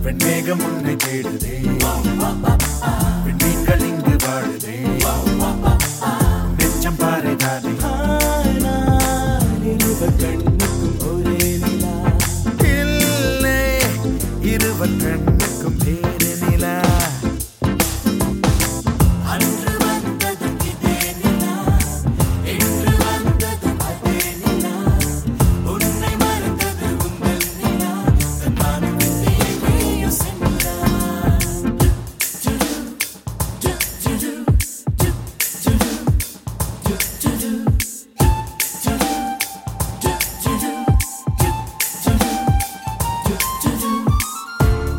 வெண்மேகம் உன்னை தேடுதே விண்மீன்கள் இங்கு வாழுதே நெஞ்சம் பாறைதானே இருவர் கண்ணுக்கும் ஒரே நிலா இல்லை இருவர் கண்ணுக்கும் வேறு நிலா அன்று வந்ததும் இதே நிலா இன்று வந்ததும் அதே நிலா உன்னை மறந்தது உங்கள் நிலா தன் மனம் எங்கேயோ சென்றார் ஜுடு, ஜு, ஜுடு, ஜு, ஜுடு, ஜு, ஜுடு, ஜுடு, ஜு, ஜுடு, ஜு, ஜுடு, ஜு, ஜுடு.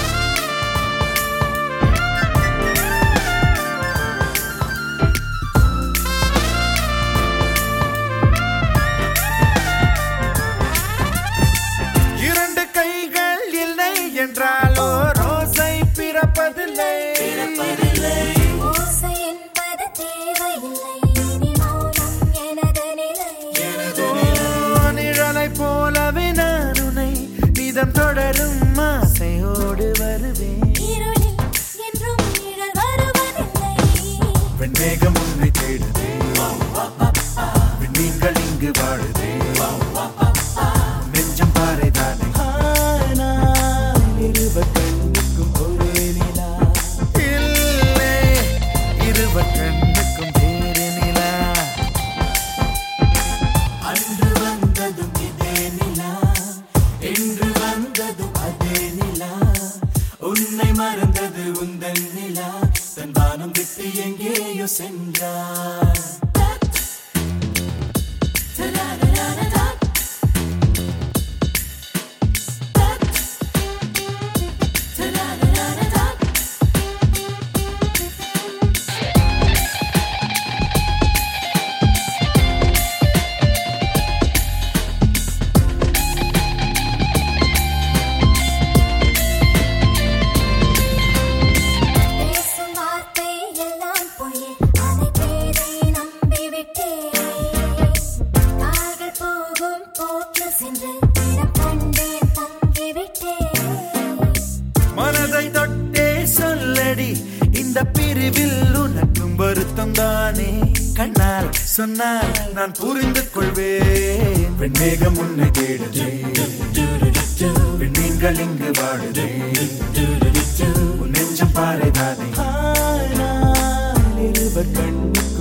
இரண்டு கைகள் இல்லை என்றாலோ ரோசை பிறப்பதில்லை ஓசை என்பது தேவையில்லை இனி மௌனம் எனது நிலை ஓ, நிழலைப் போலவே நான் உன்னை நிதம் தொடரும் ஆசையோடு வருவேன் இருளில் என்றும் நிழல் வருவதில்லை வெண்மேகம் உன்னை தேடுதே விண்மீன்கள் இங்கு வாழுதே நெஞ்சம் பாறைதானே ஆனால் இருவர் கண்ணுக்கும் ஒரே நிலா இல்லை இருவர் கண்ணுக்கும் வேறு நிலா அன்று வந்ததும் இதே நிலா இன்று வந்ததும் அதே நிலா உன்னை மறந்தது உந்தன் நிலா தன் வானம் விட்டு எங்கேயோ சென்றார் பேசும் வார்த்தை எல்லாம் பொய் அனைத்தேதை நம்பிவிட்டேன் கால்கள் போகும் போக்கில் சென்று இடம் கண்டேன் தங்கிவிட்டேன் மனதை தொட்டே சொல்லடி இந்த பிரிவில் உனக்கும் வருத்தம் தானே கண்ணால் சொன்னால் நான் புரிந்து கொள்வேன் வெண்மேகம் உன்னை தேடுதே விண்மீன்கள் இங்கு வாழுதே உன் நெஞ்சம் பாறைதானே ஆனால் இருவர் கண்ணுக்கும்